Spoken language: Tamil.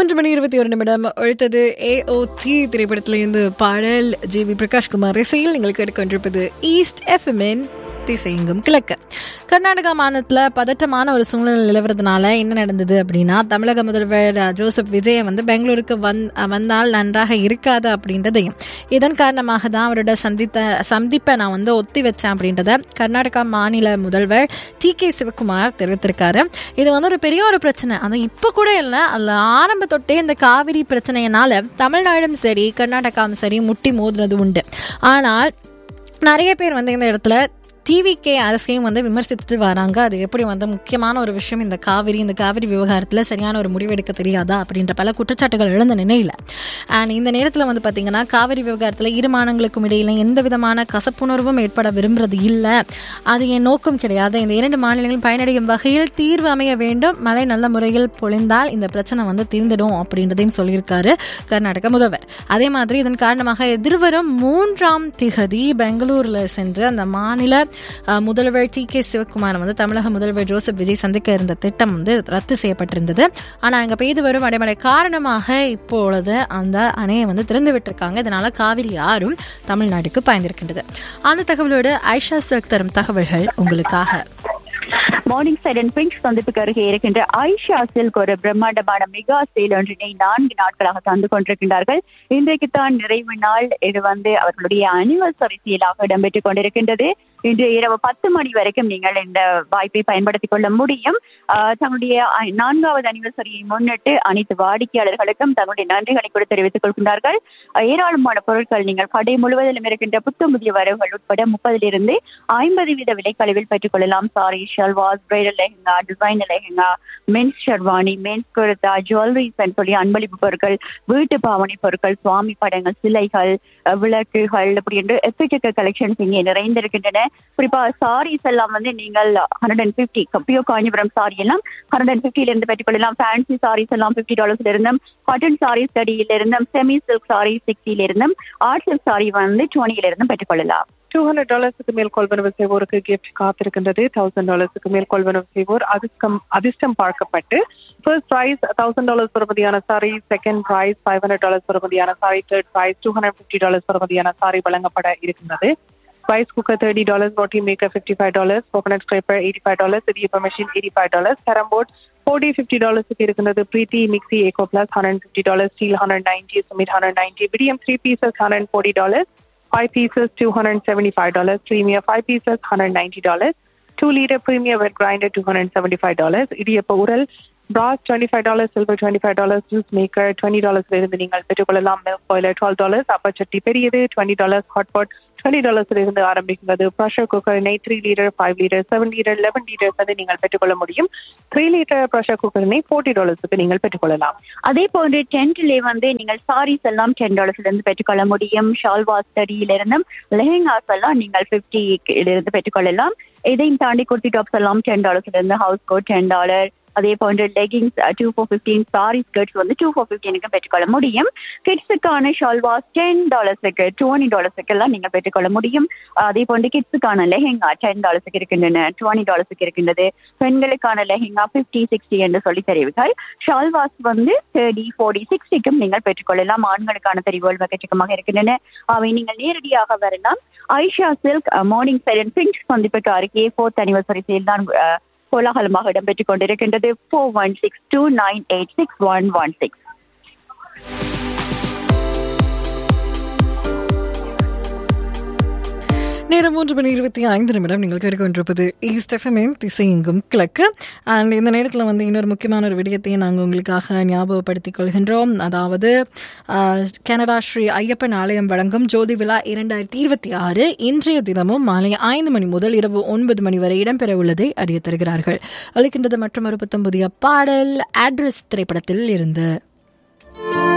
மூன்று மணி இருபத்தி ஒரு நிமிடம் ஒழித்தது ஏ ஓ டி திரைப்படத்திலிருந்து பாடல் ஜி வி பிரகாஷ்குமார் இசையில் நீங்கள் கேட்டுக்கொண்டிருப்பது ஈஸ்ட் எஃப்எம்என் திசையெங்கும் கிழக்கு கர்நாடகா மாநிலத்தில் பதட்டமான ஒரு சூழ்நிலை நிலவுறதுனால என்ன நடந்தது அப்படின்னா தமிழக முதல்வர் ஜோசப் விஜய் வந்து பெங்களூருக்கு வந் வந்தால் நன்றாக இருக்காது அப்படின்றதையும் இதன் காரணமாக தான் அவரோட சந்தித்த சந்திப்பை நான் வந்து ஒத்தி வச்சேன் அப்படின்றத கர்நாடகா மாநில முதல்வர் டி கே சிவகுமார் தெரிவித்திருக்காரு இது வந்து ஒரு பெரிய ஒரு பிரச்சனை அது இப்போ கூட இல்லை அதில் ஆரம்ப தொட்டே இந்த காவிரி பிரச்சனையினால தமிழ்நாடும் சரி கர்நாடகாவும் சரி முட்டி மோதுனது உண்டு ஆனால் நிறைய பேர் வந்து இந்த இடத்துல டிவிகே அரசையும் வந்து விமர்சித்துட்டு வராங்க அது எப்படி வந்து முக்கியமான ஒரு விஷயம் இந்த காவிரி இந்த காவிரி விவகாரத்தில் சரியான ஒரு முடிவெடுக்க தெரியாதா அப்படின்ற பல குற்றச்சாட்டுகள் எழுந்த நிலையில் அண்ட் இந்த நேரத்தில் வந்து பார்த்தீங்கன்னா காவிரி விவகாரத்தில் இரு மாநிலங்களுக்கும் இடையில எந்த விதமான கசப்புணர்வும் ஏற்பட விரும்புறது இல்லை அது என் நோக்கம் கிடையாது இந்த இரண்டு மாநிலங்களும் பயனடையும் வகையில் தீர்வு அமைய வேண்டும் மழை நல்ல முறையில் பொழிந்தால் இந்த பிரச்சனை வந்து தீர்ந்துடும் அப்படின்றதையும் சொல்லியிருக்காரு கர்நாடக முதல்வர் அதே மாதிரி இதன் காரணமாக எதிர்வரும் மூன்றாம் திகதி பெங்களூரில் சென்று அந்த மாநில அஹ், முதல்வர் டி கே சிவகுமார் வந்து தமிழக முதல்வர் ஜோசப் விஜய் சந்திக்க இருந்த திட்டம் வந்து ரத்து செய்யப்பட்டிருந்தது ஆனால் அங்கே பெய்து வரும் அடைமழை காரணமாக இப்பொழுது அந்த அணையை வந்து திறந்து விட்டிருக்காங்க இதனால காவிரி ஆறும் தமிழ்நாட்டுக்கு பாய்ந்திருக்கின்றது அந்த தகவலோடு ஐஷா சில்க் தரும் தகவல்கள் உங்களுக்காக மார்னிங் சைட் அண்ட் பிங்க் சந்திப்புக்கு அருகே இருக்கின்ற ஐஷா சில்க் ஒரு பிரம்மாண்டமான மெகா சேல் ஒன்றினை நான்கு நாட்களாக தந்து கொண்டிருக்கின்றார்கள் இன்றைக்கு தான் நிறைவு நாள் இது வந்து அவர்களுடைய அனிவர்சரி சேலாக இடம்பெற்றுக் கொண்டிருக்கின்றது இன்று இரவு பத்து மணி வரைக்கும் நீங்கள் இந்த வாய்ப்பை பயன்படுத்திக் கொள்ள முடியும் ஆஹ் தங்களுடைய அ- நான்காவது அனிவர்சரியை முன்னிட்டு அனைத்து வாடிக்கையாளர்களுக்கும் தங்களுடைய நன்றிகளை கூட தெரிவித்துக் கொள்கின்றார்கள் ஆஹ் ஏராளமான பொருட்கள் நீங்கள் கடை முழுவதிலும் இருக்கின்ற புத்தம் புதிய வரவுகள் உட்பட முப்பதிலிருந்து ஐம்பது வீத விலைக்களவில் பெற்றுக் கொள்ளலாம் sari salwars bridal lehenga designer lehenga men's sherwani men's kurta jewelleries சொல்லி அன்பளிப்பு பொருட்கள் வீட்டு பாவனை பொருட்கள் சுவாமி படங்கள் சிலைகள் அஹ் விளக்குகள் அப்படி என்று எக்கச்சக்க கலெக்ஷன்ஸ் இங்கே நிறைந்திருக்கின்றன குறிப்பா சாரீஸ் எல்லாம் வந்து நீங்கள் ஹண்ட்ரட் அண்ட் பிப்டி பியோ காஞ்சிபுரம் சாரி எல்லாம் ஹண்ட்ரட் அண்ட் பிப்டில இருந்து பெற்றுக்கொள்ளலாம் ஃபேன்சி சாரீஸ் எல்லாம் பிப்டி டாலர்ஸ்ல இருந்தும் காட்டன் சாரீஸ் தடியில இருந்தும் செமி சில்க் சாரி சிக்ஸ்டில இருந்தும் ஆர்ட் சில்க் சாரி வந்து டுவெண்ட்டில இருந்தும் பெற்றுக்கொள்ளலாம் டூ ஹண்ட்ரட் டாலர்ஸுக்கு மேல் கொள்வனவு செய்வோருக்கு கிஃப்ட் காத்திருக்கின்றது தௌசண்ட் டாலர்ஸுக்கு மேல் கொள்வனவு செய்வோர் அதிர்ஷ்டம் அதிர்ஷ்டம் பார்க்கப்பட்டு ஃபர்ஸ்ட் ப்ரைஸ் தௌசண்ட் டாலர்ஸ் பெறுமதியான sari second prize five hundred dollars பெறுமதியான sari third prize two hundred fifty dollars பெறுமதியான சாரி வழங்கப்பட இருக்கின்றது rice cooker thirty dollars roti maker fifty five dollars coconut scraper eighty five dollars idiyappa machine eighty five dollars carrom board forty fifty டாலர்ஸுக்கு இருக்கின்றது Preethi mixie eco plus hundred fifty dollars steel hundred ninety Sumeet hundred ninety Vidiem three pieces hundred forty dollars five pieces $275 premier five pieces $190 two liter premier wet grinder $275 idiyappa உரல் brass $25 silver $25 juice maker $20 இருந்து நீங்கள் பெற்றுக்கொள்ளலாம் milk boiler $12 அப்பச்சட்டி பெரியது $20 hot pot $20 இருந்து ஆரம்பிக்கிறது ப்ரெஷர் குக்கர் நெய் three litre five litre seven litre eleven litres வந்து நீங்கள் பெற்றுக்கொள்ள முடியும் த்ரீ லிட்டர் ப்ரெஷர் குக்கர் நெய் ஃபோர்ட்டி டாலர்ஸுக்கு நீங்கள் பெற்றுக்கொள்ளலாம் அதே போன்று டென்ட்லே வந்து நீங்கள் சாரீஸ் எல்லாம் டென் டாலர்ஸ்ல இருந்து பெற்றுக்கொள்ள முடியும் ஷால்வாஸ் தடியில இருந்தும் லெஹெங்காஸ் எல்லாம் நீங்கள் பிப்டி இருந்து பெற்றுக்கொள்ளலாம் இதையும் தாண்டி குர்த்தி டாப்ஸ் எல்லாம் டென் டாலர்ஸ்ல இருந்து ஹவுஸ் கோட் டென் டாலர் அதே போன்று leggings two for fifteen sari skirts வந்து டூ ஃபோர் ஃபிஃப்டீனுக்கு பெற்றுக்கொள்ள முடியும் கிட்ஸுக்கான ஷால்வாஸ் டென் டாலர்ஸுக்கு டுவெண்ட்டி டாலர்ஸுக்கு எல்லாம் நீங்கள் பெற்றுக்கொள்ள முடியும் அதே போன்று கிட்ஸுக்கான லெஹெங்கா டென் டாலர்ஸுக்கு இருக்கின்றன டுவெண்ட்டி டாலர்ஸுக்கு இருக்கின்றது பெண்களுக்கான லெஹெங்கா ஃபிஃப்டி சிக்ஸ்டி என்று சொல்லி தெரிவித்தால் ஷால்வாஸ் வந்து தேர்ட்டி ஃபோர்ட்டி சிக்ஸ்டிக்கும் நீங்கள் பெற்றுக்கொள்ளலாம் ஆண்களுக்கான தெரிவுகள் எக்கச்சக்கமாக இருக்கின்றன அவை நீங்கள் நேரடியாக வரலாம் Aisha silk morning silent pink சந்திப்புக்கு அருகே ஃபோர்த் அனிவர்சரி சேல் தான் அஹ், கோலாகலமாக இடம்பெற்றுக் கொண்டிருக்கின்றது four one six two nine eight six one one six நேரம் மூன்று மணி இருபத்தி ஐந்து நிமிடம் நீங்கள் கேட்டுக்கொண்டிருப்பது ஈஸ்ட் எஃப்எம்எம் திசையெங்கும் கிழக்கு அண்ட் இந்த நேரத்தில் வந்து இன்னொரு முக்கியமான ஒரு விடயத்தை நாங்கள் உங்களுக்காக ஞாபகப்படுத்திக் கொள்கின்றோம் அதாவது ஆஹ், கனடா ஸ்ரீ ஐயப்பன் ஆலயம் வழங்கும் ஜோதி விழா இரண்டாயிரத்தி இருபத்தி ஆறு இன்றைய தினமும் மாலை ஐந்து மணி முதல் இரவு ஒன்பது மணி வரை இடம்பெற உள்ளதை அறிய தருகிறார்கள் அளிக்கின்றது மற்றும் ஒரு புத்தம் புதிய பாடல் அட்ரஸ் திரைப்படத்தில் இருந்து